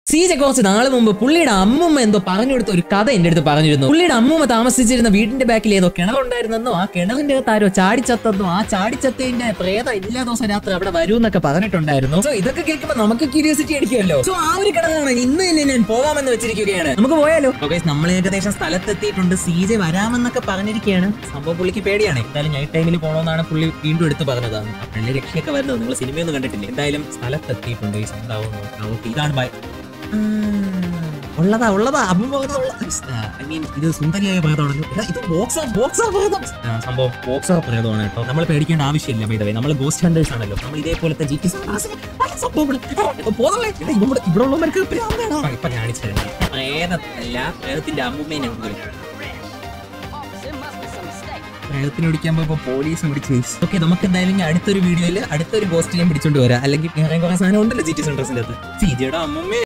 സീജ കുറച്ച് നാൾ മുമ്പ് പുള്ളിയുടെ അമ്മൂമ്മ എന്തോ പറഞ്ഞു കൊടുത്ത ഒരു കഥ എന്റെ അടുത്ത് പറഞ്ഞിരുന്നു പുള്ളിയുടെ അമ്മൂമ്മ താമസിച്ചിരുന്ന വീടിന്റെ ബാക്കിൽ ഏതോ കിണറുണ്ടായിരുന്നെന്നോ ആ കിണറിന്റെ അകത്ത് ആരോ ചാടിച്ചത്തെന്നോ ആ ചാടിച്ചത്തതിന്റെ പ്രേത എല്ലാ ദിവസം രാത്രി അവിടെ വരൂ എന്നൊക്കെ പറഞ്ഞിട്ടുണ്ടായിരുന്നു സോ ഇതൊക്കെ കേൾക്കുമ്പോൾ നമുക്ക് ക്യൂരിയോസിറ്റി അടിക്കുമല്ലോ സോ ആ ഒരു കിണറാണ് ഇന്ന് തന്നെ ഞാൻ പോകാമെന്ന് വെച്ചിരിക്കുകയാണ് നമുക്ക് പോയാലോ ഓക്കെ നമ്മൾ ഏകദേശം സ്ഥലത്തെത്തിയിട്ടുണ്ട് സീജ വരാമെന്നൊക്കെ പറഞ്ഞിരിക്കുകയാണ് സംഭവം പുള്ളിക്ക് പേടിയാണ് എന്തായാലും നൈറ്റ് ടൈമിൽ പോകണമെന്നാണ് പുള്ളി വീണ്ടും എടുത്ത് പറഞ്ഞതാണ് പുള്ളി രക്ഷയൊക്കെ വരുന്നത് നിങ്ങൾ സിനിമയൊന്നും കണ്ടിട്ടില്ല എന്തായാലും സ്ഥലത്തെത്തിയിട്ടുണ്ട് ഈ സംഭവം ഓക്കെ ഇതാണ് ബൈ ഉള്ളതാ ഉള്ളതാ ഐ മീൻ ഇത് സുന്ദരിയായ പ്രേതമാണല്ലോ എടാ, ഇത് ബോക്സർ ബോക്സർ പ്രേതം ആ, സംഭവം ബോക്സർ പ്രേതമാണ് കേട്ടോ നമ്മൾ പേടിക്കേണ്ട ആവശ്യമില്ല ബൈ നമ്മൾ ഗോസ്റ്റ് ഹണ്ടേഴ്സ് ആണല്ലോ നമ്മൾ ഇതേപോലത്തെ ജി ടി ഇവിടെ ഇവിടെ ഉള്ളവർക്ക് ഭ്രാന്താണോ? ആ, ഇപ്പൊ കാണിച്ചു തരാം പ്രേതത്തല്ല പ്രേതത്തിന്റെ അമ്മൂമ്മേനെ വിളിക്കും പ്രേതത്തിനെ പിടിക്കാൻ പോയപ്പോ പോലീസ് പിടിച്ച് ഓക്കെ നമുക്ക് എന്തായാലും ഇനി അടുത്തൊരു വീഡിയോയിൽ അടുത്തൊരു ഗോസ്റ്റ് ഞാൻ പിടിച്ചോണ്ട് വരാം അല്ലെങ്കിൽ വേറെ കുറെ സാധനം ഉണ്ടല്ലോ ജി ടി സെന്റേഴ്സിന്റെ അകത്ത് സീജയുടെ അമ്മൂമ്മ